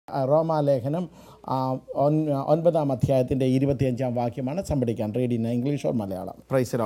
റോമാലേഖനം ആ, ഒൻ- ഒൻപതാം അധ്യായത്തിൻ്റെ ഇരുപത്തിയഞ്ചാം വാക്യമാണ് സംഭടിക്കാൻ read in English or Malayalam പ്രൈസിലോ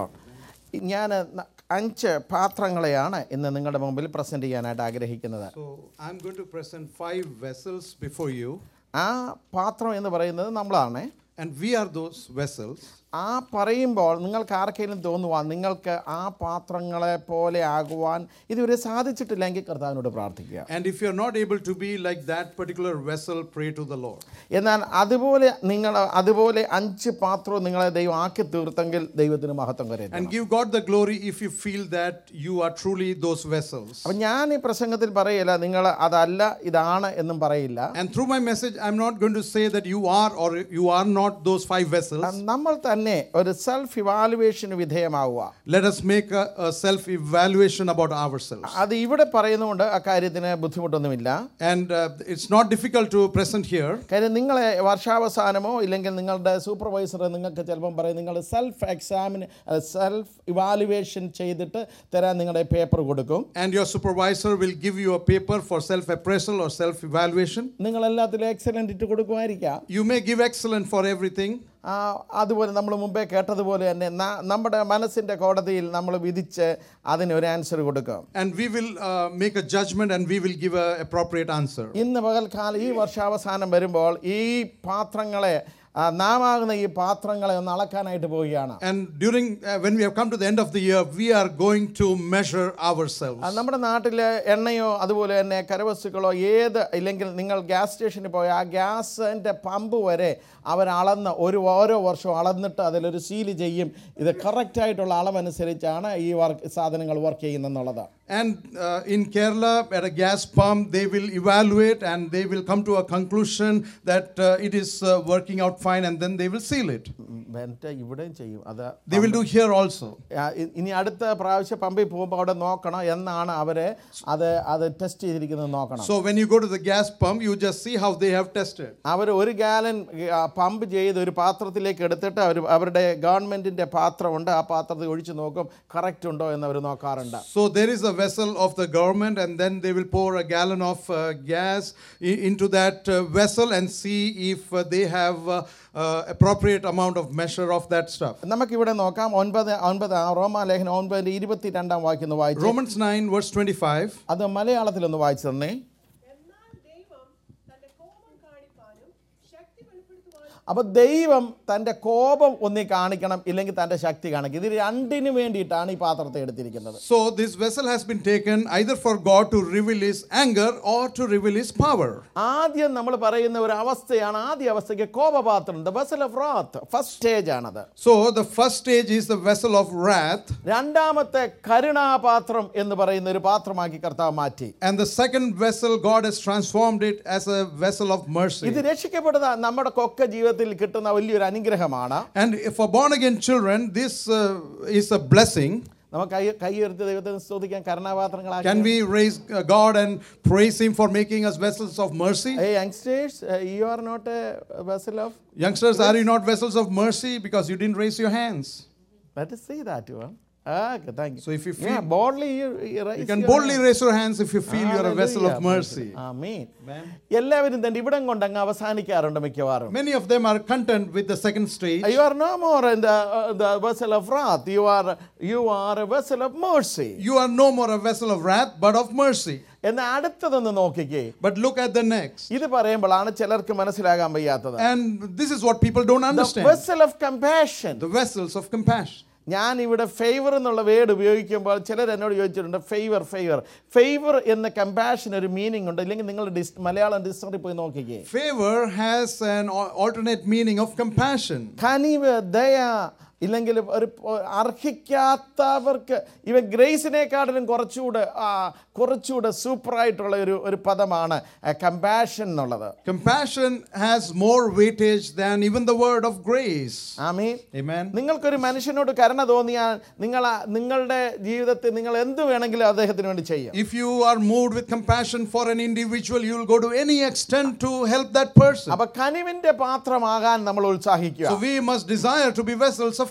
ഞാൻ ന- അഞ്ച് പാത്രങ്ങളെയാണ് ഇന്ന് നിങ്ങളുടെ മുമ്പിൽ പ്രസൻറ്റ് ചെയ്യാനായിട്ട് ആഗ്രഹിക്കുന്നത് So I'm going to present five vessels before you, ആ പാത്രം എന്ന് പറയുന്നത് നമ്മളാണ് and we are those vessels. ആ പറയുമ്പോൾ നിങ്ങൾക്ക് ആർക്കെങ്കിലും തോന്നുവാൻ നിങ്ങൾക്ക് ആ പാത്രങ്ങളെ പോലെ ആകുവാൻ ഇതുവരെ സാധിച്ചിട്ടില്ലെങ്കിൽ കർത്താവിനോട് പ്രാർത്ഥിക്കുക And if you're not able to be like that particular vessel, pray to the Lord. എന്നാൽ അതുപോലെ നിങ്ങൾ അതുപോലെ അഞ്ച് പാത്രവും നിങ്ങളെ ദൈവം ആക്കി തീർത്തെങ്കിൽ ദൈവത്തിന് മഹത്വം കരുതും And give God the glory if you feel that you are truly those vessels. അപ്പം ഞാൻ ഈ പ്രസംഗത്തിൽ പറയില്ല നിങ്ങൾ അതല്ല ഇതാണ് എന്നും പറയില്ല And through my message, I'm not going to say that you are or you are not those five vessels. നമ്മൾ തന്നെ ഒരു സെൽഫ് ഇവാലുവേഷന് വിധേയമാവുക Let us make a, a self evaluation about ourselves. അത് ഇവിടെ പറയുന്നതുകൊണ്ട് ആ കാര്യത്തിന് ബുദ്ധിമുട്ടൊന്നുമില്ല And uh, it's not difficult to present here. കാര്യം നിങ്ങളെ വർഷാവസാനമോ ഇല്ലെങ്കിൽ നിങ്ങളുടെ സൂപ്പർവൈസർ നിങ്ങൾക്ക് ചിലപ്പം പറയും നിങ്ങൾ സെൽഫ് എക്സാമിന് സെൽഫ് ഇവാലുവേഷൻ ചെയ്തിട്ട് തരാൻ നിങ്ങളുടെ പേപ്പർ കൊടുക്കും And your supervisor will give you a paper for self appraisal or self evaluation. നിങ്ങൾ എല്ലാത്തിലും എക്സലൻ്റ് ഇട്ട് കൊടുക്കുമായിരിക്കാം You may give excellent for everything. ആ, അതുപോലെ നമ്മൾ മുമ്പേ കേട്ടതുപോലെ തന്നെ ന- നമ്മുടെ മനസ്സിൻ്റെ കോടതിയിൽ നമ്മൾ വിധിച്ച് അതിന് ഒരു ആൻസർ കൊടുക്കും And we will uh, make a judgment and we will give a appropriate answer. ഇന്ന് പകൽക്കാലം ഈ വർഷാവസാനം വരുമ്പോൾ ഈ പാത്രങ്ങളെ ആ, നാം ആകുന്ന ഈ പാത്രങ്ങളെ ഒന്ന് അളക്കാനായിട്ട് പോവുകയാണ് And during uh, when we have come to the end of the year, we are going to measure ourselves. ആ, നമ്മുടെ നാട്ടിൽ എണ്ണയോ അതുപോലെ തന്നെ കരവസ്തുക്കളോ ഏത് ഇല്ലെങ്കിൽ നിങ്ങൾ ഗ്യാസ് സ്റ്റേഷനിൽ പോയ ആ ഗ്യാസിൻ്റെ പമ്പ് വരെ അവർ അളന്ന് ഒരു ഓരോ വർഷവും അളന്നിട്ട് അതിലൊരു സീല് ചെയ്യും ഇത് കറക്റ്റായിട്ടുള്ള അളവനുസരിച്ചാണ് ഈ വർക്ക് സാധനങ്ങൾ വർക്ക് ചെയ്യുന്നെന്നുള്ളത് And uh, in Kerala, at a gas pump, they will evaluate and they will come to a conclusion that uh, it is uh, working out fine and then they will seal it. എൻ്റെ ഇവിടെയും ചെയ്യും അത് They will do here also. ആ, ഇ- ഇനി അടുത്ത പ്രാവശ്യം പമ്പിൽ പോകുമ്പോൾ അവിടെ നോക്കണം എന്നാണ് അവരെ അത് അത് ടെസ്റ്റ് ചെയ്തിരിക്കുന്നത് നോക്കണം So when you go to the gas pump, you just see how they have tested. അവർ ഒരു ഗാലൻ പമ്പ് ചെയ്ത് ഒരു പാത്രത്തിലേക്ക് എടുത്തിട്ട് അവർ അവരുടെ ഗവൺമെൻറ്റിൻ്റെ പാത്രമുണ്ട് ആ പാത്രത്തിൽ ഒഴിച്ച് നോക്കും കറക്റ്റ് ഉണ്ടോ എന്ന് അവർ നോക്കാറുണ്ട് So there is a vessel of the government, and then they will pour a gallon of uh, gas i- into that uh, vessel and see if uh, they have uh, uh, appropriate amount of measure of that stuff. നമുക്കിവിടെ നോക്കാം ഒൻപത് ഒൻപത് ആ റോമാലേഖനം ഒൻപതിൻ്റെ ഇരുപത്തി രണ്ടാം വാക്യം ഒന്ന് വായിച്ചു Romans 9, verse 25. അത് മലയാളത്തിലൊന്ന് വായിച്ചു തന്നെ എന്നാൽ ദൈവം തന്റെ കോപം കാണിക്കാനും ശക്തി വെളിപ്പെടുത്തുവാനും അപ്പോൾ ദൈവം തൻ്റെ കോപം ഒന്നി കാണിക്കണം ഇല്ലെങ്കിൽ തൻ്റെ ശക്തി കാണിക്കും ഇത് രണ്ടിനു വേണ്ടിയിട്ടാണ് ഈ പാത്രത്തെ എടുത്തിരിക്കുന്നത് So this vessel has been taken either for God to reveal His anger or to reveal His power. ആദ്യം നമ്മൾ പറയുന്ന ഒരു അവസ്ഥയാണ് ആദ്യ അവസ്ഥയ്ക്ക് കോപപാത്രം the vessel of wrath first stage ആണത് So the first stage is the vessel of wrath, രണ്ടാമത്തെ കരുണാപാത്രം എന്ന് പറയുന്ന ഒരു പാത്രമാക്കി കർത്താവ് മാറ്റി and the second vessel, God has transformed it as a vessel of mercy. ഇത് രക്ഷിക്കപ്പെടുന്ന നമ്മുടെ കൊക്ക ജീവിതത്തിൽ കിട്ടുന്ന വലിയൊരു അനുഗ്രഹമാണ് And for born again children, this uh, is a blessing. നമുക്ക് കൈ കൈ ഉയർത്തി ദൈവത്തെ സ്തുതിക്കാൻ കരുണാപാത്രങ്ങളാക്കി Can we raise uh, God and praise Him for making us vessels of mercy? Hey youngsters, uh, you are not a vessel of. Youngsters, are you not vessels of mercy because you didn't raise your hands? Let us see that one. Okay, thank you. So if you yeah, feel- boldly you, you raise You can your boldly hand. raise your hands if you feel you're a vessel of Hallelujah. mercy. Amen. Amen. എല്ലാവരും തന്നെ ഇവിടം കൊണ്ട് അങ്ങ് അവസാനിക്കാറുണ്ട് മിക്കവാറും Many of them are content with the second stage. You are no more in the, uh, the vessel of wrath. You are, you are a vessel of mercy. You are no more a vessel of wrath, but of mercy. എന്നാൽ അടുത്തതൊന്ന് നോക്കിക്കേ But look at the next. ഇത് പറയുമ്പോഴാണ് ചിലർക്ക് മനസ്സിലാകാൻ വയ്യാത്തത് And this is what people don't The understand vessel of compassion. the vessels of compassion. ഞാൻ ഇവിടെ favour എന്നുള്ള word ഉപയോഗിക്കുമ്പോൾ ചിലർ എന്നോട് ചോദിച്ചിട്ടുണ്ട് ഫേവർ ഫേവർ ഫേവർ എന്ന കമ്പാഷൻ ഒരു മീനിങ് ഉണ്ട് ഇല്ലെങ്കിൽ നിങ്ങൾ ഡിസ് മലയാളം ഡിക്ഷണറി പോയി നോക്കിക്കേ Favor has an al- alternate meaning of compassion. കനിവ് ദയ ഇല്ലെങ്കിൽ ഒരു പ- അർഹിക്കാത്തവർക്ക് ഇവൻ ഗ്രേസിനെക്കാട്ടിലും കുറച്ചുകൂടെ ആ, കുറച്ചുകൂടെ സൂപ്പറായിട്ടുള്ള ഒരു ഒരു പദമാണ് കമ്പാഷൻ എന്നുള്ളത് Compassion has more weightage than even the word of grace. Amin Amen. നിങ്ങൾക്കൊരു മനുഷ്യനോട് കരുണ തോന്നിയാൽ നിങ്ങൾ ആ- നിങ്ങളുടെ ജീവിതത്തിൽ നിങ്ങൾ എന്ത് വേണമെങ്കിലും അദ്ദേഹത്തിന് വേണ്ടി ചെയ്യും If you are moved with compassion for an individual, you will go to any extent to help that person. അപ്പൊ കനിവിന്റെ പാത്രമാകാൻ നമ്മൾ ഉത്സാഹിക്കുക So we must desire to be vessels of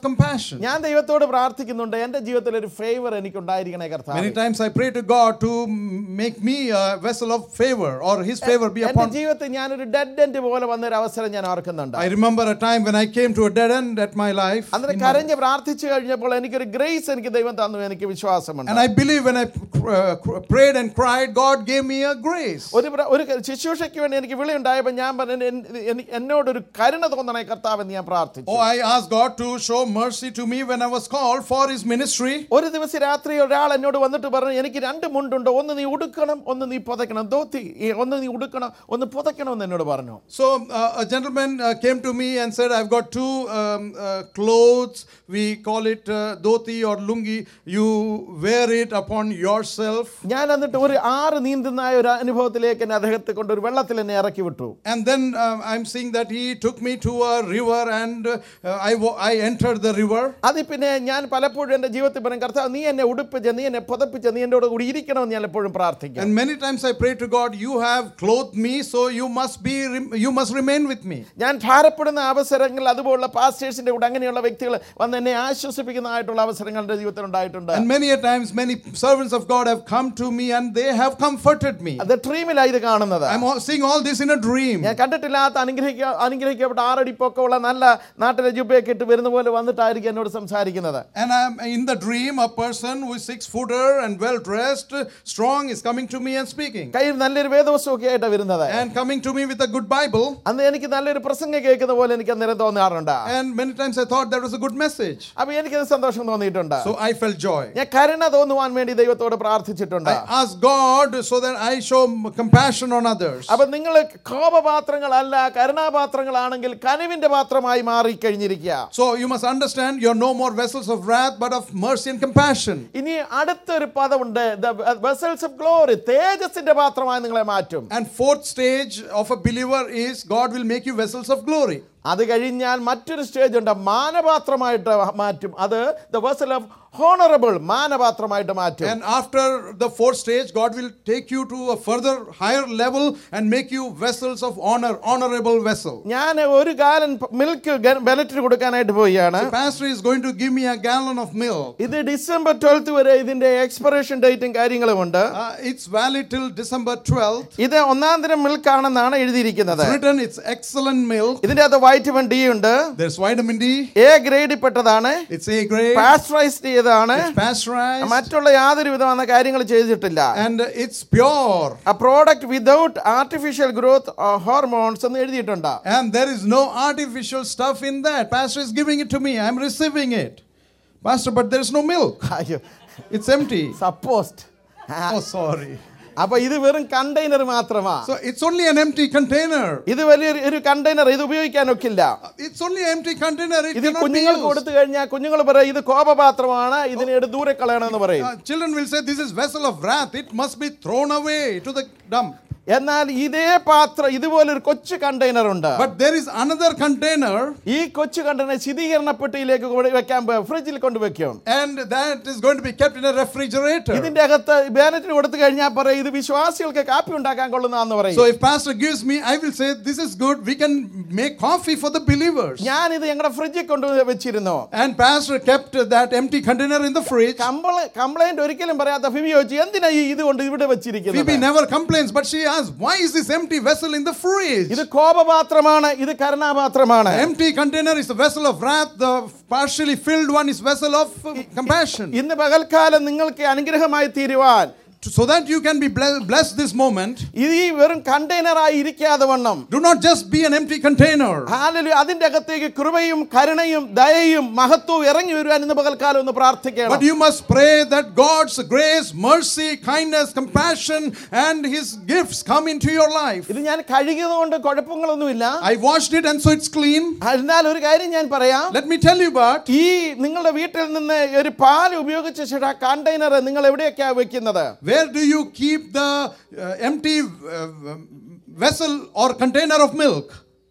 compassion. ഞാൻ ദൈവത്തോട് പ്രാർത്ഥിക്കുന്നുണ്ട് എൻ്റെ ജീവിതത്തിൽ ഒരു ഫേവർ എനിക്ക് ഉണ്ടായിരിക്കണേ കർത്താവ് Many times I pray to God to m- make me a vessel of favor or His favor be എൻ്റെ upon me. ജീവിതത്തിൽ ഞാനൊരു ഡെഡ് എൻഡ് പോലെ വന്ന ഒരു അവസരം ഞാൻ ഓർക്കുന്നുണ്ട് I remember a time when I came to a dead end at my life. അന്നേരം in my- കരഞ്ഞ് പ്രാർത്ഥിച്ചു കഴിഞ്ഞപ്പോൾ എനിക്കൊരു ഗ്രേസ് എനിക്ക് ദൈവം തന്നു എനിക്ക് വിശ്വാസമുണ്ട് And I believe when I uh, cr- prayed and cried, God gave me a grace. ഒരു പ്ര- ഒരു ശുശ്രൂഷയ്ക്ക് വേണ്ടി എനിക്ക് വിളി ഉണ്ടായപ്പോൾ ഞാൻ പറഞ്ഞു "എൻ- എൻ- എന്നോടൊരു കരുണ തോന്നണേ കർത്താവ് എന്ന് ഞാൻ പ്രാർത്ഥിച്ചു Oh, I asked God to show mercy to me when I was called for His ministry. ഒരു ദിവസം രാത്രി ഒരാൾ എന്നോട് വന്നിട്ട് പറഞ്ഞു എനിക്ക് രണ്ട് മുണ്ടുണ്ട് ഒന്ന് നീ ഉടുക്കണം ഒന്ന് നീ പുതയ്ക്കണം ധോത്തി ഈ ഒന്ന് നീ ഉടുക്കണം ഒന്ന് പുതയ്ക്കണം എന്ന് എന്നോട് പറഞ്ഞു So uh, a gentleman uh, came to me and said, I've got two um, uh, clothes. We call it uh, dhoti or lungi. You wear it upon yourself. ഞാൻ എന്നിട്ട് ഒരു ആറ് നീന്തുന്നായ ഒരു അനുഭവത്തിലേക്ക് എന്നെ അദ്ദേഹത്തെ കൊണ്ട് ഒരു വെള്ളത്തിൽ എന്നെ ഇറക്കി വിട്ടു And then um, I'm seeing that he took me to a river and uh, I, wa- I entered the river. അതിൽ പിന്നെ ഞാൻ പലപ്പോഴും എൻ്റെ ജീവിതത്തിൽ പറയും കർത്താവ് നീ എന്നെ ഉടുപ്പിച്ച് നീ എന്നെ പുതപ്പിച്ച് നീ എൻ്റെ കൂടെ ഇരിക്കണമെന്ന് ഞാൻ എപ്പോഴും പ്രാർത്ഥിക്കും And many times I pray to God, you have clothed me, so you must be, rem- you must remain with me. ഞാൻ ഭാരപ്പെടുന്ന അവസരങ്ങൾ അതുപോലുള്ള പാസ്റ്റേഴ്സിൻ്റെ കൂടെ അങ്ങനെയുള്ള വ്യക്തികൾ വന്ന് എന്നെ ആശ്വസിപ്പിക്കുന്നതായിട്ടുള്ള അവസരങ്ങൾ എൻ്റെ ജീവിതത്തിൽ ഉണ്ടായിട്ടുണ്ട് And many a times, many servants of God have come to me and they have comforted me. അത് ഡ്രീമിലാണ് ഇത് കാണുന്നത് I'm all- seeing all this in a dream. ഞാൻ കണ്ടിട്ടില്ലാത്ത അനുഗ്രഹിക്ക അനുഗ്രഹിക്കപ്പെട്ട ആറടി പൊക്കമുള്ള നല്ല നാട്ടിലെ ജുബയൊക്കെ ഇട്ട് വരുന്ന പോലെ വന്നിട്ടായിരിക്കും എന്നോട് സംസാരിക്കുന്നത് And I'm in the dream, a person who is six footer and well dressed, strong, is coming to me and speaking. കയ്യിൽ നല്ലൊരു വേദവസ്തുവൊക്കെ ആയിട്ടാണ് വരുന്നത് And coming to me with a good Bible. അന്ന് എനിക്ക് നല്ലൊരു പ്രസംഗം കേൾക്കുന്ന പോലെ എനിക്ക് അന്നേരം തോന്നാറുണ്ട് And many times I thought that was a good message. അപ്പൊ എനിക്കത് സന്തോഷം തോന്നിയിട്ടുണ്ട് So I felt joy. ഞാൻ കരുണ തോന്നുവാൻ വേണ്ടി ദൈവത്തോട് പ്രാർത്ഥിച്ചിട്ടുണ്ട് I asked God so that I show m- compassion on others. അപ്പൊ നിങ്ങൾ കോപപാത്രങ്ങളല്ല കരുണാപാത്രങ്ങളാണെങ്കിൽ കനിവിന്റെ പാത്രമായി മാറിക്കഴിഞ്ഞിരിക്കുക So you must understand you're no more vessels of wrath but of mercy and compassion. ഇനി അടുത്തൊരു പദമുണ്ട് വെസൽസ് ഓഫ് ഗ്ലോറി തേജസിന്റെ പാത്രമായി നിങ്ങളെ മാറ്റും And fourth stage of a believer is God will make you vessels of glory. അത് കഴിഞ്ഞാൽ മറ്റൊരു സ്റ്റേജ് ഉണ്ട് മാനപാത്രമായിട്ട് മാറ്റും അത് ദ വെസൽ ഓഫ് ഹോണറബിൾ മാനപാത്രമായിട്ട് മാറ്റും And after the fourth stage, God will take you to a further higher level and make you vessels of honor, honorable vessel. ഞാൻ ഒരു ഗാലൻ മിൽക്ക് ബെലറ്റിന് കൊടുക്കാനായിട്ട് പോവുകയാണ് The pastor is going to give me a gallon of milk. ഇത് December twelfth വരെ ഇതിന്റെ expiration ഡേറ്റും കാര്യങ്ങളുമുണ്ട് Uh, it's valid till December 12th. ഇത് ഒന്നാം തരം മിൽക്ക് ആണെന്നാണ് എഴുതിയിരിക്കുന്നത് It's written it's excellent milk. ഇതിന്റെ അകത്ത് വൈറ്റമിൻ ഡി ഉണ്ട് There's vitamin D. എ ഗ്രേഡിൽ പെട്ടതാണ് It's A grade. പാസ്ചറൈസ്ഡ് ചെയ്തതാണ് It's pasteurized. മറ്റുള്ള യാതൊരു വിധமான കാര്യങ്ങൾ ചെയ്തിട്ടില്ല And it's pure. ആ product without artificial growth hormones എന്ന് എഴുതിയിട്ടുണ്ട് And there is no artificial stuff in that. Pastor is giving it to me. I'm receiving it. Pastor, but there is no milk. അയ്യോ It's empty. സപ്പോസ്റ്റ് Oh, sorry. അപ്പൊ ഇത് വെറും container മാത്രമാ So it's only an empty container. ഇത് വലിയൊരു ഒരു container ഇത് ഉപയോഗിക്കാൻ ഒക്കില്ല It's only an empty container. It ഇത് cannot be കുഞ്ഞുങ്ങൾക്ക് used. കൊടുത്തു കഴിഞ്ഞാൽ കുഞ്ഞുങ്ങൾ പറയും ഇത് കോപപാത്രമാണ് ഇതിനെ എടുത്ത് ദൂരെ കളയണമെന്ന് പറയും Uh, children will say, This is vessel of wrath. It must be thrown away to the dump. എന്നാൽ ഇതേ പാത്രം ഇതുപോലൊരു കൊച്ചു കണ്ടെയ്നർ ഉണ്ട് But there is another container, ഈ കൊച്ചു കണ്ടെയ്നർ ശീതീകരണ പെട്ടിയിലേക്ക് കൊണ്ട് വെക്കാൻ പ- ഫ്രിഡ്ജിൽ കൊണ്ട് വെക്കും and that is going to be kept in a refrigerator. ഇതിന്റെ അകത്ത് ബാനറ്റിന് കൊടുത്തു കഴിഞ്ഞാൽ പറയും ഇത് വിശ്വാസികൾക്ക് കാപ്പി ഉണ്ടാക്കാൻ കൊള്ളുന്നതാന്ന് So പറയും if pastor gives me, I will say, This is good. We can make coffee for the believers. ഞാൻ ഇത് ഞങ്ങളുടെ ഫ്രിഡ്ജിൽ കൊണ്ട് വെച്ചിരുന്നു And pastor kept that empty container in the fridge. Complaint ഒരിക്കലും പറയാത്ത ഫിബി ചോദിച്ചു എന്തിനാ ഈ ഇത് കൊണ്ട് ഇവിടെ Phoebe വെച്ചിരിക്കുന്നത് never complains, but she asks, Why is this empty vessel in the fridge? ഇത് കോപപാത്രമാണ് ഇത് കരുണാപാത്രമാണ് empty container is a vessel of wrath, the partially filled one is vessel of uh, compassion. ഇന്ന് പകൽക്കാലം നിങ്ങൾക്ക് അനുഗ്രഹമായി തീരുവാൻ So that you can be ble- blessed this moment, ഇത് ഈ വെറും കണ്ടെയ്നറായി ഇരിക്കാതെ വണ്ണം do not just be an empty container. Hallelujah അതിന്റെ അകത്തേക്ക് കൃപയും കരുണയും ദയയും മഹത്വവും ഇറങ്ങി വരുവാൻ ഇന്ന് പകൽക്കാലം ഒന്ന് പ്രാർത്ഥിക്കണം But you must pray that God's grace, mercy, kindness, compassion, and His gifts come into your life. ഇത് ഞാൻ കഴുകിയതുകൊണ്ട് കുഴപ്പങ്ങളൊന്നുമില്ല I washed it and so it's clean. എന്നാൽ ഒരു കാര്യം ഞാൻ പറയാം Let me tell you about ഈ നിങ്ങളുടെ വീട്ടിൽ നിന്ന് ഒരു പാൽ ഉപയോഗിച്ച ശേഷം ആ കണ്ടെയ്നർ നിങ്ങൾ എവിടെയൊക്കെയാ വെക്കുന്നത് where do you keep the uh, empty uh, vessel or container of milk?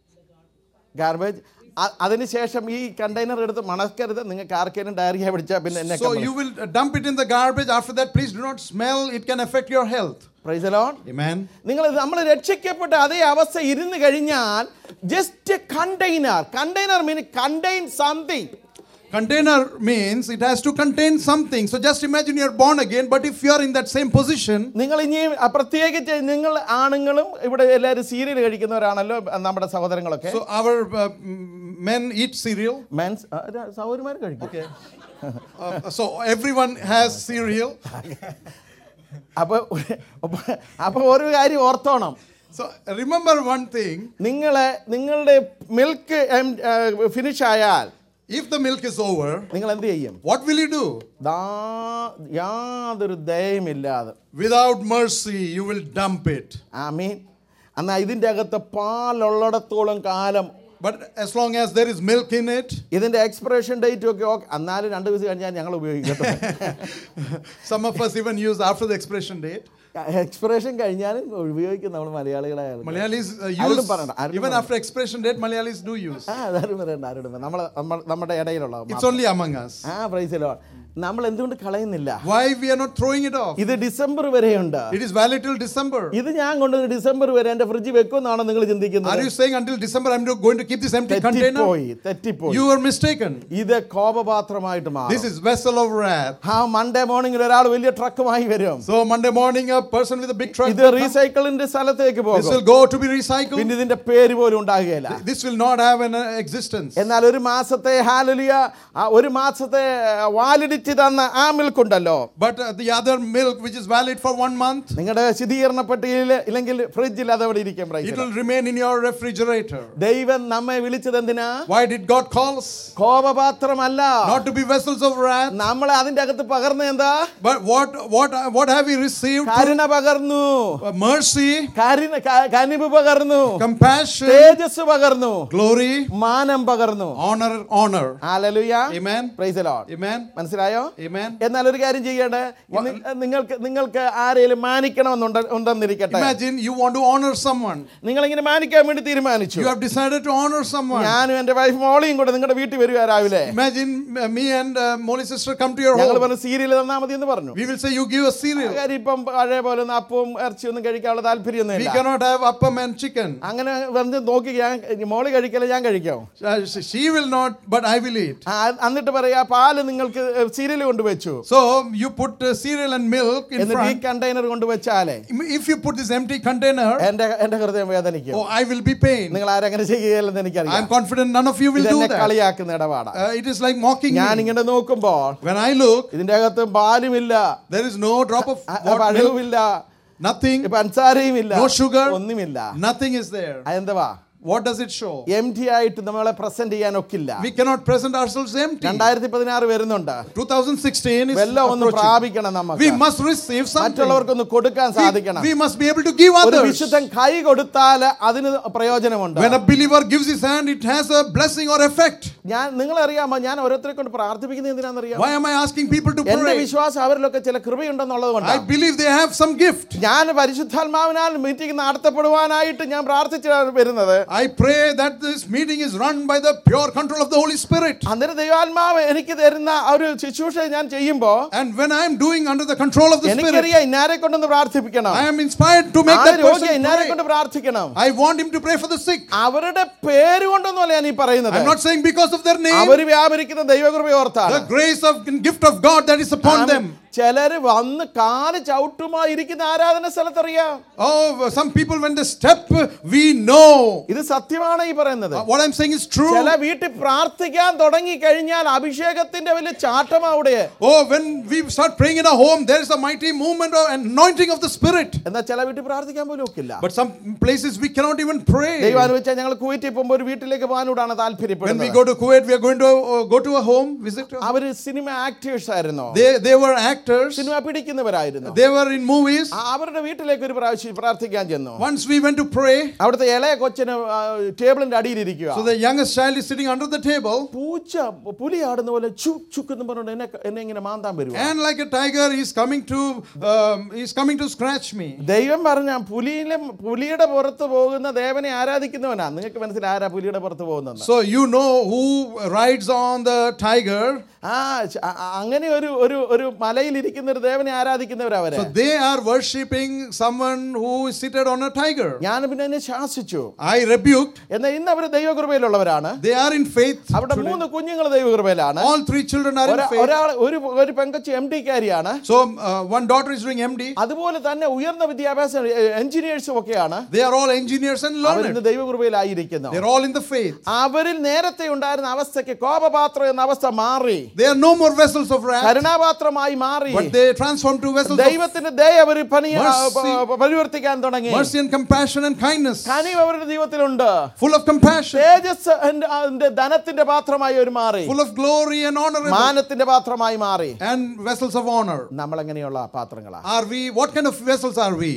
Garbage അതിനുശേഷം ഈ കണ്ടെയ്നർ എടുത്ത് മണക്കരുത് നിങ്ങൾക്ക് ആർക്കെങ്കിലും ഡയറിയ പിടിച്ചാൽ പിന്നെ എന്നെ So you will uh, dump it in the garbage. After that, please do not smell. It can affect your health. പ്രൈസലോൺ Amen. നിങ്ങൾ നമ്മൾ രക്ഷിക്കപ്പെട്ട അതേ അവസ്ഥ ഇരുന്ന് കഴിഞ്ഞാൽ just container container mean contain something Container means it has to contain something. So just imagine you're born again, but if you're in that same position, നിങ്ങൾ ഇനിയും അ, പ്രത്യേകിച്ച് നിങ്ങൾ ആണുങ്ങളും ഇവിടെ എല്ലാവരും സീരിയൽ കഴിക്കുന്നവരാണല്ലോ നമ്മുടെ സഹോദരങ്ങളൊക്കെ so our uh, men eat cereal. Mens സഹോദരന്മാർ കഴിക്കും Uh, so everyone has cereal. അപ്പൊ അപ്പൊ ഒരു കാര്യം ഓർത്തോണം So remember one thing നിങ്ങളെ നിങ്ങളുടെ മിൽക്ക് ഫിനിഷ് ആയാൽ if the milk is over, നിങ്ങൾ എന്ത് ചെയ്യും what will you do? ദാ യാതൊരു ദയമില്ലാതെ Without mercy, you will dump it. ആ മീൻ എന്നാൽ ഇതിൻ്റെ അകത്ത് പാലുള്ളിടത്തോളം കാലം But as long as there is milk in it, ഇതിൻ്റെ എക്സ്പിറേഷൻ ഡേറ്റ് ഒക്കെ ഓക്കെ എന്നാലും രണ്ട് ദിവസം കഴിഞ്ഞാൽ ഞങ്ങൾ ഉപയോഗിക്കട്ടെ some of us even use after the expiration date. Expiration കഴിഞ്ഞാലും ഉപയോഗിക്കും നമ്മൾ മലയാളികളായാലും Malayalis uh, ആരോടും use, പറയണ്ട, ആരോടും even പറയണ്ട. after expiration date, Malayalis do use. ആ അതാരും പറയണ്ട ആരോടും പറയണ്ട. നമ്മളെ നമ്മൾ നമ്മുടെ ഇടയിലുള്ള It's only among us. ആ പ്രൈസിലോ നമ്മൾ എന്തുകൊണ്ട് കളയുന്നില്ല Why we are not throwing it off? ഇത് ഡിസംബർ വരെയുണ്ട് It is valid till December. ഇത് ഞാൻ കൊണ്ടുവന്ന് ഡിസംബർ വരെ എന്റെ ഫ്രിഡ്ജ് വെക്കുമെന്നാണോ നിങ്ങൾ Are ചിന്തിക്കുന്നത് you saying until December I'm going to keep this empty container? തെറ്റിപ്പോയി തെറ്റിപ്പോയി You are mistaken. ഇത് കോപപാത്രമായിട്ട് This മാറും is vessel of wrath. ആ മൺഡേ മോർണിംഗിൽ ഒരാൾ വലിയ ട്രക്കുമായി വരും So Monday morning, a person with a big truck. ഇത് റീസൈക്കിളിന്റെ സ്ഥലത്തേക്ക് This പോകും will go to be recycled. പിന്നെ ഇതിന്റെ പേര് പോലും ഉണ്ടാകുകയില്ല This will not have an uh, existence. എന്നാൽ ഒരു മാസത്തെ ഹാലലിയ ആ ഒരു മാസത്തെ വാലിഡിറ്റി തന്ന ആ മിൽക്ക് ഉണ്ടല്ലോ But uh, the other milk, which is valid for one month, നിങ്ങളുടെ ശുദ്ധീകരണ പട്ടികയിൽ ഇല്ലെങ്കിൽ ഫ്രിഡ്ജിൽ അതവിടെ ഇരിക്കും it praise will remain in your refrigerator. ദൈവം നമ്മെ വിളിച്ചത് എന്തിനാ Why did God call us? കോപപാത്രമല്ല Not to be vessels of wrath. നമ്മളെ അതിന്റെ അകത്ത് പകർന്ന എന്താ But what what what have we received? കരുണ പകർന്നു Uh, mercy, കരുണ ക- കനിവ് പകർന്നു compassion, തേജസ് പകർന്നു glory, മാനം പകർന്നു honor, honor. Hallelujah Amen. Praise Lord Amen. മനസ്സിലായോ Amen. എന്നാൽ ഒരു കാര്യം ചെയ്യട്ടെ ഇന്ന് നിങ്ങൾക്ക് നിങ്ങൾക്ക് ആരെയും മാനിക്കണമെന്നുണ്ട് ഉണ്ടെന്നിരിക്കട്ടെ Imagine you want to honor someone. നിങ്ങൾ ഇങ്ങനെ മാനിക്കാൻ വേണ്ടി തീരുമാനിച്ചു You have decided to honor someone. ഞാനും എന്റെ വൈഫ് മോളിയും കൂടെ നിങ്ങളുടെ വീട്ടിൽ വരുക രാവിലെ Imagine uh, me and uh, Molly sister come to your ഞങ്ങൾ home. പറഞ്ഞു സീരിയൽ തന്നാ മതി എന്ന് പറഞ്ഞു We will say you give us cereal. കാര്യം ഇപ്പം പഴയ പോലെ ഒന്നും അപ്പവും ഇറച്ചിയൊന്നും കഴിക്കാനുള്ള We താല്പര്യമൊന്നുമില്ല cannot have appam and chicken. അങ്ങനെ വെറുതെ നോക്കി ഞാൻ മോളി കഴിക്കല ഞാൻ കഴിക്കാം Uh, she- she will not, but I will eat. ആ, എന്നിട്ട് പറയാ പാല് നിങ്ങൾക്ക് സീരിയൽ കൊണ്ടുവച്ചു So you put uh, cereal and milk in എന്നിട്ട് ഈ front. കണ്ടെയ്നർ കൊണ്ടുവച്ചാലേ If you put this empty container, എന്റെ എന്റെ ഹൃദയം വേദനിക്കും oh, I will be pain. നിങ്ങൾ ആരങ്ങനെ ചെയ്യുകയില്ലെന്ന് I'm എനിക്കറിയാം confident none of you will do ഇതെന്നെ that. കളിയാക്കുന്ന ഇടപാടാ Uh, it is like mocking ഞാൻ me. ഇങ്ങനെ നോക്കുമ്പോൾ When I look, ഇതിന്റെ അകത്ത് പാലുമില്ല there is no drop of uh- what milk, പഴവുമില്ല nothing, പഞ്ചാരയും ഇല്ല No sugar. ഒന്നുമില്ല nothing is there. അതെന്തുവാ What does it show? Empty ആയിട്ട് നമ്മളെ പ്രസന്റ് ചെയ്യാൻ ഒക്കില്ല We cannot present ourselves empty. രണ്ടായിരത്തി പതിനാറ് വരുന്നുണ്ട് 2016 is വെല്ലം ഒന്ന് approaching. പ്രാപിക്കണം We നമുക്ക് must receive something. മറ്റുള്ളവർക്കൊന്ന് കൊടുക്കാൻ സാധിക്കണം We, we must be able to give ഒരു others. വിശുദ്ധൻ കൈ കൊടുത്താൽ അതിന് പ്രയോജനമുണ്ട് When a believer gives his hand, it has a blessing or effect. ഞാൻ നിങ്ങളറിയാമോ ഞാൻ ഓരോരുത്തരെ കൊണ്ട് പ്രാർത്ഥിപ്പിക്കുന്നത് എന്തിനാണെന്നറിയാം Why am I asking people to എന്റെ pray? വിശ്വാസം അവരിലൊക്കെ ചില കൃപയുണ്ടെന്നുള്ളത് I കൊണ്ടാണ് believe they have some gift. ഞാൻ പരിശുദ്ധാത്മാവിനാൽ മീറ്റിംഗ് നടത്തപ്പെടുവാനായിട്ട് ഞാൻ പ്രാർത്ഥിച്ചാണ് വരുന്നത് I pray that this meeting is run by the pure control of the Holy Spirit. അന്നേരം ദൈവാത്മാവ് എനിക്ക് തരുന്ന ആ ഒരു ശുശ്രൂഷ ഞാൻ ചെയ്യുമ്പോ And when I am doing under the control of the Spirit, എനിക്കറിയാം ഇന്നാരെ കൊണ്ടൊന്ന് പ്രാർത്ഥിപ്പിക്കണം I am inspired to make ആ that രോഗി person ഇന്നാരെ pray. കൊണ്ട് പ്രാർത്ഥിക്കണം I want him to pray for the sick. അവരുടെ പേര് കൊണ്ടൊന്നുമല്ല ഞാൻ ഈ പറയുന്നത് I'm not saying because of their name, അവര് വ്യാപരിക്കുന്ന ദൈവകൃപ ഓർത്താണ് the grace of gift of God that is upon them. ചിലര് വന്ന് കാല് ചവിട്ടുമായി ഇരിക്കുന്ന ആരാധന സ്ഥലത്തറിയാം Oh, some people when they step, we know. ഇത് സത്യമാണ് ഈ പറയുന്നത് Uh, What I'm saying is true. ചില വീട്ടിൽ പ്രാർത്ഥിക്കാൻ തുടങ്ങി കഴിഞ്ഞാൽ അഭിഷേകത്തിന്റെ വലിയ ചാട്ടം അവിടെ Oh, when we start praying in a home, there is a mighty movement of anointing of the Spirit. എന്നാൽ ചില വീട്ടിൽ പ്രാർത്ഥിക്കാൻ പോലും ഒക്കില്ല But some places we cannot even pray. ദൈവം അനുവദിച്ചാൽ ഞങ്ങൾ കുവൈറ്റിൽ പോകുമ്പോൾ ഒരു വീട്ടിലേക്ക് പോകാനൂടാണ് When we താല്പര്യപ്പെടുന്നത് go to Kuwait, we are going to uh, go to a home, visit. a- അവര് സിനിമ ആക്ടേഴ്സ് ആയിരുന്നു They, they were actors. Cinema പിടിക്കുന്നവരായിരുന്നു They were in movies. ആ, അവരുടെ വീട്ടിലേക്ക് ഒരു പ്രാവശ്യം പ്രാർത്ഥിക്കാൻ ചെന്നു Once we went to pray, അവിടുത്തെ ഇളയ കൊച്ചിന് ആ, ടേബിളിന്റെ അടിയിലിരിക്കുക so the youngest child is sitting under the table, പൂച്ച പുലി ആടുന്ന പോലെ ചുക്ക് ചുക്ക് എന്ന് പറഞ്ഞുകൊണ്ട് എന്നെ എന്നെ ഇങ്ങനെ മാന്താൻ വരും and like a tiger, he's coming to um, he's coming to scratch me. ദൈവം പറഞ്ഞ പുലിയിലെ പുലിയുടെ പുറത്ത് പോകുന്ന ദേവനെ ആരാധിക്കുന്നവനാ നിങ്ങൾക്ക് മനസ്സിലായി ആരാ പുലിയുടെ പുറത്ത് പോകുന്നത് So you know who rides on the tiger. ആ ച- ആ- ആ- അങ്ങനെ ഒരു ഒരു ഒരു മലയിൽ സിംഹക്കോട്ടയിൽ ഇരിക്കുന്ന ഒരു ദേവനെ ആരാധിക്കുന്നവരവര് So they are worshipping someone who is seated on a tiger. ഞാൻ പിന്നെ എന്നെ ശാസിച്ചു I rebuked. എന്നാൽ ഇന്ന് അവർ ദൈവകൃപയിലുള്ളവരാണ് They are in faith. അവിടെ മൂന്ന് കുഞ്ഞുങ്ങൾ ദൈവകൃപയിലാണ് All three children are in ഒരാ- faith. ഒരാൾ ഒരു ഒരു പെങ്കച്ച് എം ഡിക്കാരിയാണ് So uh, one daughter is doing MD. അതുപോലെ തന്നെ ഉയർന്ന വിദ്യാഭ്യാസം എഞ്ചിനീയേഴ്സും ഒക്കെയാണ് They are all engineers and our learned. ഇന്ന് ദൈവകൃപയിലായിരിക്കുന്നു They're all in the faith. അവരിൽ നേരത്തെ ഉണ്ടായിരുന്ന അവസ്ഥയ്ക്ക് കോപപാത്രം എന്ന അവസ്ഥ മാറി They are no more vessels of wrath, കരുണാപാത്രമായി മാറി but they transform to vessels of ദൈവത്തിന്റെ ദയ അവർ പണി Mercy. പ- പരിവർത്തിക്കാൻ തുടങ്ങി mercy and compassion and kindness, കനിവ് അവരുടെ ജീവിതത്തിലുണ്ട് full of compassion, തേജസ് അതിന്റെ- അതിന്റെ ധനത്തിന്റെ പാത്രമായി അവർ മാറി full of glory and honor, മാനത്തിന്റെ പാത്രമായി മാറി and vessels of honor. നമ്മൾ എങ്ങനെയുള്ള പാത്രങ്ങളാ Are we, what kind of vessels are we?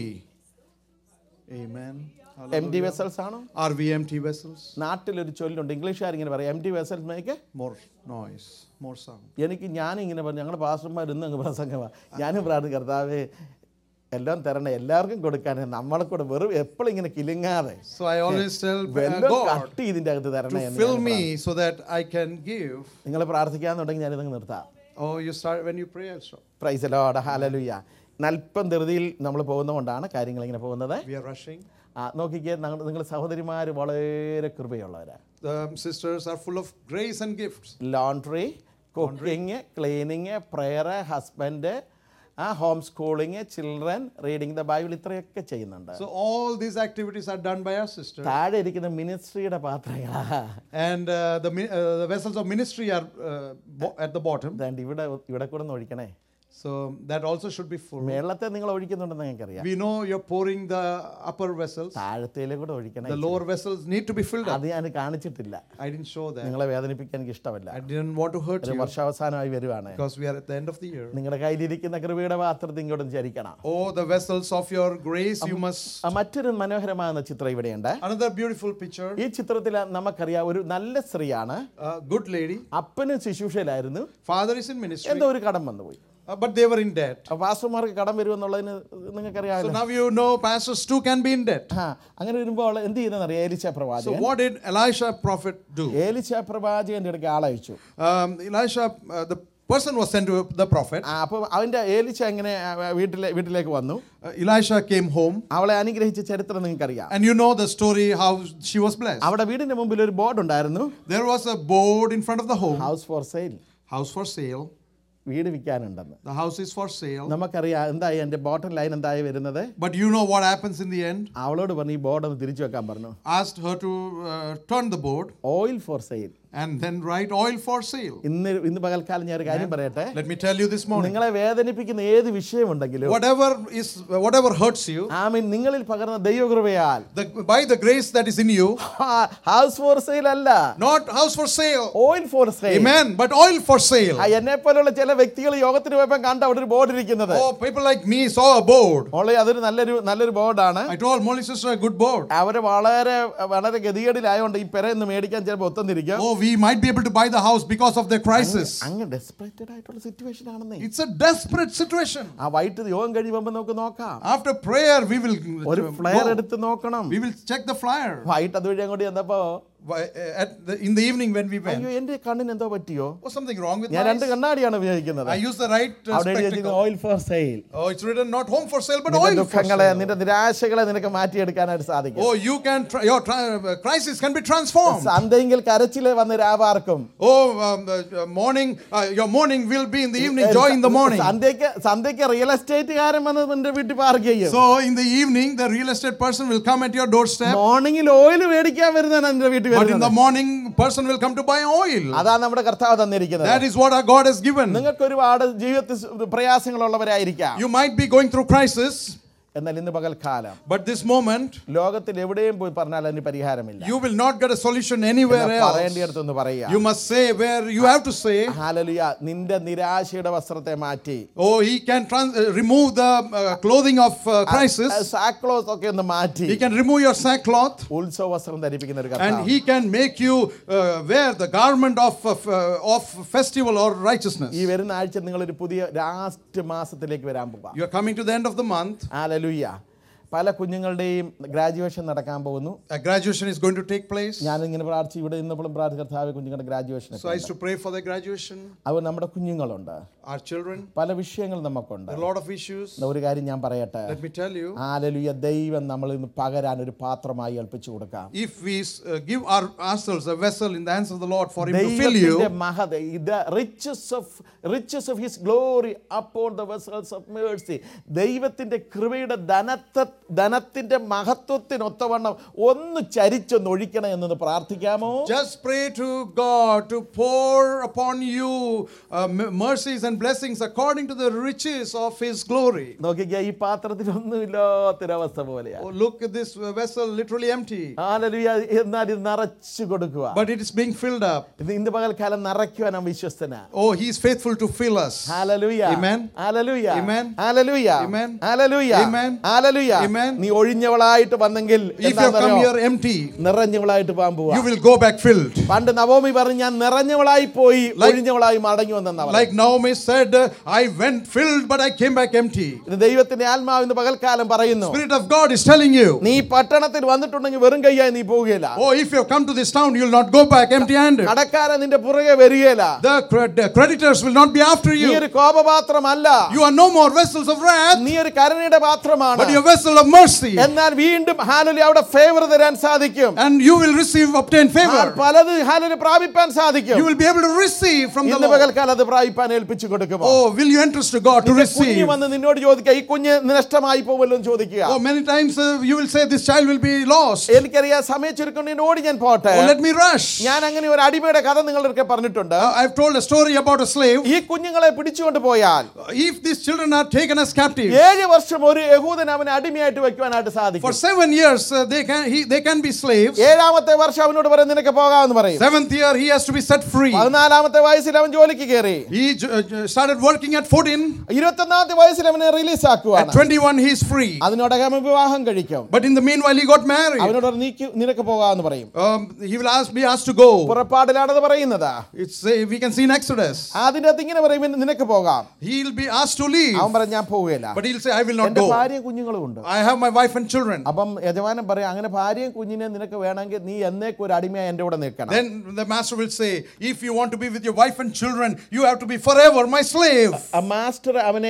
Amen. Empty vessels ആണോ Are we empty vessels? നാട്ടിലൊരു ചൊല്ലുണ്ട് ഇംഗ്ലീഷുകാർ ഇങ്ങനെ പറയും empty vessels make More noise, more sound. എനിക്ക് ഞാനിങ്ങനെ പറഞ്ഞു ഞങ്ങളുടെ പാസ്റ്റർമാർ ഇന്ന് അങ്ങ് പ്രസംഗമാണ് ഞാനും പ്രാർത്ഥന കർത്താവേ എല്ലാം തരണേ എല്ലാവർക്കും കൊടുക്കാൻ നമ്മളെ കൂടെ വെറും എപ്പോഴും ഇങ്ങനെ കിലുങ്ങാതെ So I always tell uh, വെല്ലം God കട്ട് ഇതിൻ്റെ അകത്ത് തരണേ to എന്ന് fill ഞാൻ me so that I can give. നിങ്ങൾ പ്രാർത്ഥിക്കാന്നുണ്ടെങ്കിൽ ഞാനിതങ്ങ് നിർത്താം Oh, you start when you pray, I'll stop. Praise Lord hallelujah നൽപ്പം ധൃതിയിൽ നമ്മൾ പോകുന്നതുകൊണ്ടാണ് കാര്യങ്ങൾ ഇങ്ങനെ പോകുന്നത് We are rushing. ആ, നോക്കിക്കേ നിങ്ങൾ സഹോദരിമാർ വളരെ കൃപയുള്ളവരാണ് The sisters are full of grace and gifts. Laundry cooking cleaning prayer husband ആ home schooling children reading the Bible ഇത്രയൊക്കെ ചെയ്യുന്നുണ്ട് So all these activities are done by our sister. താഴെ ഇരിക്കുന്ന മിനിസ്ട്രിയുടെ പാത്രങ്ങളാ And uh, the, mi- uh, the vessels of ministry are uh, bo- at the bottom. ദാണ്ട് ഇവിടെ ഇവിടെ കൂടെ ഒന്ന് ഒഴിക്കണേ So that also should be full. മേളത്തെ നിങ്ങൾ ഒഴിക്കുന്നുണ്ടെന്ന് ഞങ്ങൾക്കറിയാം We know you're pouring the upper vessels. താഴത്തേലും കൂടെ ഒഴിക്കണേ The lower vessels need to be filled up. അത് ഞാൻ കാണിച്ചിട്ടില്ല I didn't show that. നിങ്ങളെ വേദനിപ്പിക്കാൻ എനിക്ക് ഇഷ്ടമല്ല I didn't want to hurt ഒരു you വർഷാവസാനമായി വരുവാണ് because we are at the end of the year. നിങ്ങളുടെ കയ്യിലിരിക്കുന്ന കൃപയുടെ പാത്രത്തിൽ ഇങ്ങോട്ടും ചരിക്കണം Oh, the vessels of your grace, you must. ആ, മറ്റൊരു മനോഹരമായ ചിത്രം ഇവിടെയുണ്ട് Another beautiful picture. ഈ ചിത്രത്തിൽ നമുക്കറിയാം ഒരു നല്ല സ്ത്രീയാണ് A good lady. അപ്പനും ശുശ്രൂഷയിലായിരുന്നു Father is in ministry, എന്തോ ഒരു കടം വന്നുപോയി uh, but they were in debt. ആ പാസ്റ്റർമാർക്ക് കടം വരുമെന്നുള്ളതിന് So നിങ്ങൾക്കറിയാമല്ലോ now you know pastors too can be in debt. ആ അങ്ങനെ വരുമ്പോൾ അവൾ എന്ത് ചെയ്യുന്നറിയാം ഏലിച്ച So പ്രവാചകൻ what did Elisha prophet do? ഏലിച്ച പ്രവാചകന്റെ അടുക്ക് ആളയച്ചു Um, Elisha, uh, the person was sent to the prophet. ആ, അപ്പം അവന്റെ ഏലിച്ച എങ്ങനെ ആ, വീട്ടിലെ വീട്ടിലേക്ക് വന്നു Uh, Elisha came home, അവളെ അനുഗ്രഹിച്ച ചരിത്രം നിങ്ങൾക്കറിയാം and you know the story how she was blessed. അവിടെ വീടിന്റെ മുമ്പിൽ ഒരു ബോർഡ് ഉണ്ടായിരുന്നു There was a board in front of the home, house for sale house for sale. വീട് വിൽക്കാനുണ്ടെന്ന് The house is for sale. നമുക്കറിയാം എന്തായി എൻ്റെ ബോട്ടം ലൈൻ എന്തായി വരുന്നത് But you know what happens in the end? അവളോട് പറഞ്ഞു ഈ ബോർഡ് ഒന്ന് തിരിച്ചു വെക്കാൻ പറഞ്ഞു Asked her to uh, turn the board oil for sale and then write oil for sale. ഇന്ന് ഇന്ന് പകൽക്കാലം ഞാൻ ഒരു കാര്യം പറയട്ടെ Let me tell you this morning. നിങ്ങളെ വേദനിപ്പിക്കുന്ന ഏത് വിഷയമുണ്ടെങ്കിലും Whatever is whatever hurts you, ആമീൻ നിങ്ങളിൽ പകർന്ന ദൈവകൃപയാൽ the, by the grace that is in you, house for sale അല്ല not house for sale. Oil for sale Amen. But oil for sale. എന്നെ പോലുള്ള ചില വ്യക്തികൾ യോഗത്തിന് പോയപ്പോൾ കണ്ട അവിടെ ഒരു ബോർഡ് ഇരിക്കുന്നത് Oh, people like me saw a board. ഓളെ അതൊരു നല്ലൊരു നല്ലൊരു ബോർഡാണ് I told Molly sister a good board. അവര് വളരെ വളരെ ഗതികേടിലായതുകൊണ്ട് ഈ പെര ഇന്ന് മേടിക്കാൻ ചിലപ്പോൾ ഒത്തുന്നിരിക്കും Oh, we might be able to buy the house because of their crisis. അങ്ങ് ഡെസ്പറേറ്റഡ് ആയിട്ടുള്ള സിറ്റുവേഷൻ ആണെന്നേ It's a desperate situation. ആ വൈകിട്ട് യോഗം കഴിയുമ്പോൾ നമുക്ക് നോക്കാം After prayer, we will ഒരു ഫ്ലയർ go. എടുത്ത് നോക്കണം we will check the flyer. വൈകിട്ട് അതുവഴി അങ്ങോട്ട് ചെന്നപ്പോ Why, uh, At the, in the evening when we went, അയ്യോ എന്റെ കണ്ണിന് എന്തോ പറ്റിയോ was something wrong with ഞാൻ my രണ്ട് eyes? കണ്ണാടിയാണ് ഉപയോഗിക്കുന്നത് I used the right uh, അവിടെ എഴുതി spectacle. Oil for sale Oh, it's written not home for sale, but നിന്റെ oil for ദുഃഖങ്ങളെ sale. നിന്റെ നിരാശകളെ നിനക്ക് മാറ്റിയെടുക്കാനായിട്ട് സാധിക്കും Oh, you can, tra- your tra- uh, crisis can be transformed. സന്ധ്യയെങ്കിൽ കരച്ചില് വന്ന് രാപാർക്കും Oh, um, the, uh, morning, uh, your morning will be in the evening, joy in the morning. സന്ധ്യക്ക് സന്ധ്യക്ക് റിയൽ എസ്റ്റേറ്റുകാരൻ വന്ന് നിന്റെ വീട്ടിൽ പാർക്ക് ചെയ്യും So, in the evening, the real estate person will come at your doorstep, മോർണിംഗിൽ oil മേടിക്കാൻ വരുന്നതാണ് എന്റെ വീട്ടിൽ but in വരുന്നത് the morning, person will come to buy oil. അതാണ് നമ്മുടെ കർത്താവ് തന്നിരിക്കുന്നത് That is what our God has given. നിങ്ങൾക്ക് ഒരുപാട് ജീവിതത്തിൽ സ് പ്രയാസങ്ങളുള്ളവരായിരിക്കാം You might be going through crisis, എന്നാൽ ഇന്ന് പകൽക്കാലം but this moment, ലോകത്തിൽ എവിടെയും പോയി പറഞ്ഞാൽ അതിന് പരിഹാരമില്ല you will not get a solution anywhere else. പറയേണ്ടിടത്തൊന്ന് പറയുക You must say where you have to say, ഹാലലുയ നിന്റെ നിരാശയുടെ വസ്ത്രത്തെ മാറ്റി oh, he can trans- uh, remove the uh, clothing of uh, crisis. സാക്ലോസ് ഒക്കെ ഒന്ന് മാറ്റി He can remove your sackcloth ഉത്സവ വസ്ത്രം ധരിപ്പിക്കുന്ന ഒരു and കർത്താവ് he can make you uh, wear the garment of, of, uh, of festival or righteousness. ഈ വരുന്ന ആഴ്ച നിങ്ങൾ ഒരു പുതിയ ലാസ്റ്റ് മാസത്തിലേക്ക് വരാൻ പോകാം You are coming to the end of the month. ഹാലലുയ പല കുഞ്ഞുങ്ങളുടെയും ഗ്രാജുവേഷൻ നടക്കാൻ പോകുന്നു A graduation is going to take place. ഞാൻ ഇങ്ങനെ പ്രാർത്ഥിച്ചു ഇവിടെ ഇന്നപ്പോഴും പ്രാർത്ഥി കർത്താവ് കുഞ്ഞുങ്ങളുടെ graduation So I used to pray for the graduation. അവർ നമ്മുടെ കുഞ്ഞുങ്ങളുണ്ട് our children. പല വിഷയങ്ങൾ നമുക്കുണ്ട് There are a lot of issues. എന്നാ ഒരു കാര്യം ഞാൻ പറയട്ടെ Let me tell you. Hallelujah ദൈവം നമ്മൾ ഇന്ന് പകരാൻ ഒരു പാത്രമായി ഏൽപ്പിച്ചു കൊടുക്കാം If we uh, give our, ourselves a vessel in the hands of the Lord for Him to fill ദൈവത്തിന്റെ you, മഹത് ഇത് riches of riches of his glory upon the vessels of mercy ദൈവത്തിന്റെ കൃപയുടെ ധനത്തെ ധനത്തിന്റെ മഹത്വത്തിനൊത്തവണ്ണം ഒന്ന് ചരിച്ചൊന്ന് ഒഴിക്കണം എന്നൊന്ന് പ്രാർത്ഥിക്കാമോ just pray to God to pour upon you uh, m- mercies and blessings according to the riches of His glory. നോക്കിക്ക ഈ പാത്രത്തിൽ ഒന്നുമില്ലാത്തൊരവസ്ഥ പോലെയാ Oh, look at this vessel literally empty, hallelujah എന്നാൽ ഇത് നിറച്ചു കൊടുക്കുക but it is being filled up. ഇത് ഇന്ന് പകൽക്കാലം നിറയ്ക്കുവാൻ നാം വിശ്വസ്തനാ Oh, He is faithful to fill us. Hallelujah. Amen. Hallelujah. Amen. Hallelujah. Amen. Hallelujah. Amen. Hallelujah. Amen. നീ ഒഴിഞ്ഞവളായിട്ട് വന്നെങ്കിൽ If you have come എന്താണെന്നറിയോ? here empty, നിറഞ്ഞവളായിട്ട് പോകാൻ പോവാ you will go back filled. പണ്ട് നവോമി പറഞ്ഞു ഞാൻ നിറഞ്ഞവളായി പോയി ഒഴിഞ്ഞവളായി മടങ്ങി വന്നെന്നാ Like Naomi said, uh, I went filled, but I came back empty. ഇത് ദൈവത്തിന്റെ ആത്മാവ് ഇന്ന് പകൽക്കാലം പറയുന്നു Spirit of God is telling you, നീ പട്ടണത്തിൽ വന്നിട്ടുണ്ടെങ്കിൽ വെറും കയ്യായി നീ പോവുകയില്ല oh, if you have come to this town, you will not go back empty handed. കടക്കാരൻ നിന്റെ പുറകെ വരികയില്ല The, cre- the creditors will not be after നീ you. ഒരു കോപപാത്രമല്ല You are no more vessels of wrath, നീ ഒരു കരുണയുടെ പാത്രമാണ് but you're a vessel of mercy. എന്നാൽ വീണ്ടും ഹാലലി അവിടെ ഫേവർ തരാൻ സാധിക്കും And you will receive, obtain ആ favor. പലത് ഹാലലി പ്രാപിപ്പാൻ സാധിക്കും You will be able to receive from the ഇന്ന് Lord. പകൽക്കാലം അത് പ്രാപിപ്പാൻ ഏൽപ്പിച്ചു കൊടുക്കുമോ Oh, will you entrust to God to നിന്റെ receive? കുഞ്ഞ് വന്ന് നിന്നോട് ചോദിക്കുക ഈ കുഞ്ഞ് നഷ്ടമായി പോകുമല്ലോ എന്ന് ചോദിക്കുക Oh, many times uh, you will say, This child will be lost. എനിക്കറിയാം സമയം ചുരുക്കൊണ്ട് ഓടി ഞാൻ പോട്ടെ Oh, let me rush. ഞാൻ അങ്ങനെ ഒരു അടിമയുടെ കഥ നിങ്ങളുടെ പറഞ്ഞിട്ടുണ്ട് Uh, I've told a story about a slave. ഈ കുഞ്ഞുങ്ങളെ പിടിച്ചുകൊണ്ട് പോയാൽ If these children are taken as captives, ഏഴ് വർഷം ഒരു യഹൂദൻ അവനെ അടിമയായിട്ട് വെക്കുവാനായിട്ട് for സാധിക്കും seven years uh, they can he, they can be slaves. ഏഴാമത്തെ വർഷം അവനോട് പറയും നിനക്ക് പോകാമെന്ന് പറയും Seventh year he has to be set free. പതിനാലാമത്തെ വയസ്സിൽ അവൻ ജോലിക്ക് കയറി He j- uh, j- started working at 14. ഇരുപത്തൊന്നാമത്തെ വയസ്സിൽ അവനെ റിലീസ് At ആക്കുവാണ് 21 he is free. അതിനോടകം അവൻ വിവാഹം കഴിക്കും But in the meanwhile he got married. അവനോട് പറഞ്ഞു, നീക്ക് നിനക്ക് പോകാമെന്ന് പറയും Um, he will ask, be asked to go. പുറപ്പാടിലാണത് പറയുന്നത് It's uh, we can see in Exodus. അതിന്റെ അകത്ത് ഇങ്ങനെ പറയും നിനക്ക് പോകാം He'll be asked to leave, അവൻ പറയും ഞാൻ പോവുകയില്ല but he'll say, I will not എന്റെ go. ഭാര്യയും കുഞ്ഞുങ്ങളും ഉണ്ട് I have my wife and children. അപ്പം യജമാനൻ പറയും അങ്ങനെ ഭാര്യയും കുഞ്ഞിനെ നിനക്ക് വേണമെങ്കിൽ നീ എന്നേക്കും ഒരു അടിമയായി എൻ്റെ കൂടെ നിൽക്കണം Then the master will say, If you want to be with your wife and children, you have to be forever my slave. ആ മാസ്റ്റർ അവനെ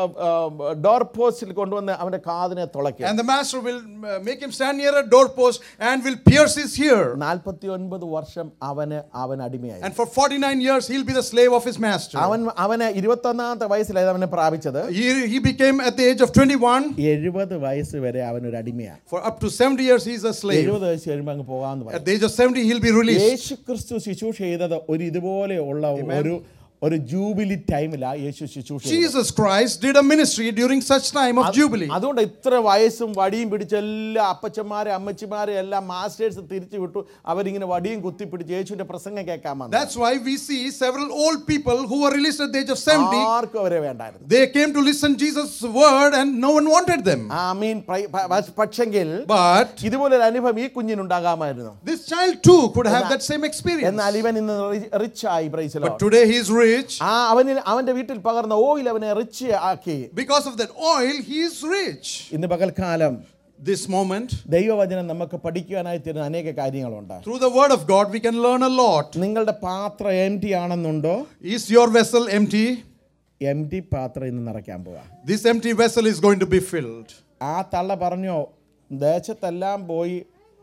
ഡോർ പോസ്റ്റിൽ കൊണ്ടുവന്ന് അവന്റെ കാതിനെ തുളയ്ക്കും And the master will uh, make him stand near a doorpost and will pierce his ear. നാൽപ്പത്തി ഒൻപത് വർഷം അവന് അവൻ അടിമയായി And for 49 years, he'll be the slave of his master. അവൻ അവന് ഇരുപത്തൊന്നാമത്തെ വയസ്സിലായത് അവനെ പ്രാപിച്ചത് He, he became at the age of 21. എഴുപത് വയസ്സ് വരെ അവനൊരു അടിമയാണ് For up to 70 years, he's a slave. എഴുപത് വയസ്സ് കഴിയുമ്പോൾ അങ്ങ് പോകാമെന്ന് പറയും At the age of 70, he'll be released. യേശു ക്രിസ്തു ശുശ്രൂഷ ചെയ്തത് ഒരു ഇതുപോലെ ഉള്ള ഒരു ഒരു ജൂബിലി ടൈമിലാണ് യേശു ശുശ്രൂഷ ചെയ്തത്. Jesus Christ did a ministry during such time of Jubilee. അതുകൊണ്ട് ഇത്ര വയസ്സും വടിയും പിടിച്ച് എല്ലാ അപ്പച്ചന്മാരെ അമ്മച്ചിമാരെ എല്ലാം മാസ്റ്റേഴ്സ് തിരിച്ചു വിട്ടു അവരിങ്ങനെ വടിയും കുത്തിപ്പിടിച്ച് യേശുവിന്റെ പ്രസംഗം കേൾക്കാൻ വന്നു That's why we see several old people who were released at the age of 70. ആർക്കും അവരെ വേണ്ടായിരുന്നു They came to listen Jesus' word and no one wanted them. ആ മീൻ പക്ഷെങ്കിൽ But ഇതുപോലൊരു അനുഭവം ഈ കുഞ്ഞിനുണ്ടാകാമായിരുന്നു this child too could have that same experience. എന്നാൽ ഇവൻ ഇന്ന് റിച്ച് ആയി പ്രൈസിലോ But today he is rich. ആ അവനിൽ അവന്റെ വീട്ടിൽ പകർന്ന ഓയിൽ അവനെ റിച്ച് ആക്കി Because of that oil, he is rich. ഇന്ന് പകൽക്കാലം This moment, ദൈവവചനം നമുക്ക് പഠിക്കുവാനായി തരുന്ന അനേക കാര്യങ്ങളുണ്ട് through the word of God, we can learn a lot. നിങ്ങളുടെ പാത്രം എം ടി ആണെന്നുണ്ടോ Is your vessel empty? Empty പാത്രം ഇന്ന് നിറയ്ക്കാൻ പോവാ This empty vessel is going to be filled. ആ തള്ള പറഞ്ഞോ ദേശത്തെല്ലാം പോയി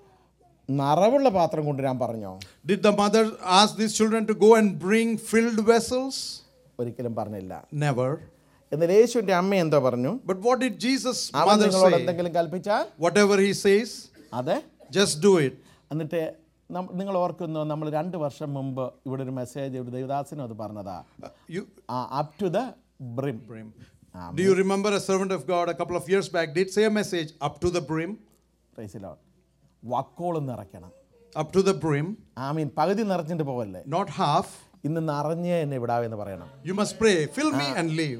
നിറവുള്ള പാത്രം കൊണ്ടുവരാൻ പറഞ്ഞോ Did the mother ask these children to go and bring filled vessels? ഒരിക്കലും പറഞ്ഞില്ല Never. എന്നാൽ യേശുവിന്റെ അമ്മ എന്തോ പറഞ്ഞു But what did Jesus' അവൻ mother നിങ്ങളോട് say? എന്തെങ്കിലും കൽപ്പിച്ചാൽ Whatever he says, അതെ just do it. എന്നിട്ട് നം- നിങ്ങൾ ഓർക്കുന്നു നമ്മൾ രണ്ട് വർഷം മുമ്പ് ഇവിടെ ഒരു മെസ്സേജ് ഒരു ദേവദാസിനും അത് പറഞ്ഞതാ You, up to the brim brim. Do you remember a servant of God a couple of years back did say a message up to the brim? പ്രൈസിലോ വക്കോളം നിറയ്ക്കണം Up to the brim, ആ മീൻ പകുതി നിറച്ചിട്ട് പോവല്ലേ not half. ഇന്ന് നിറഞ്ഞേ എന്നെ വിടാവെന്ന് പറയണം You must pray, fill me and leave.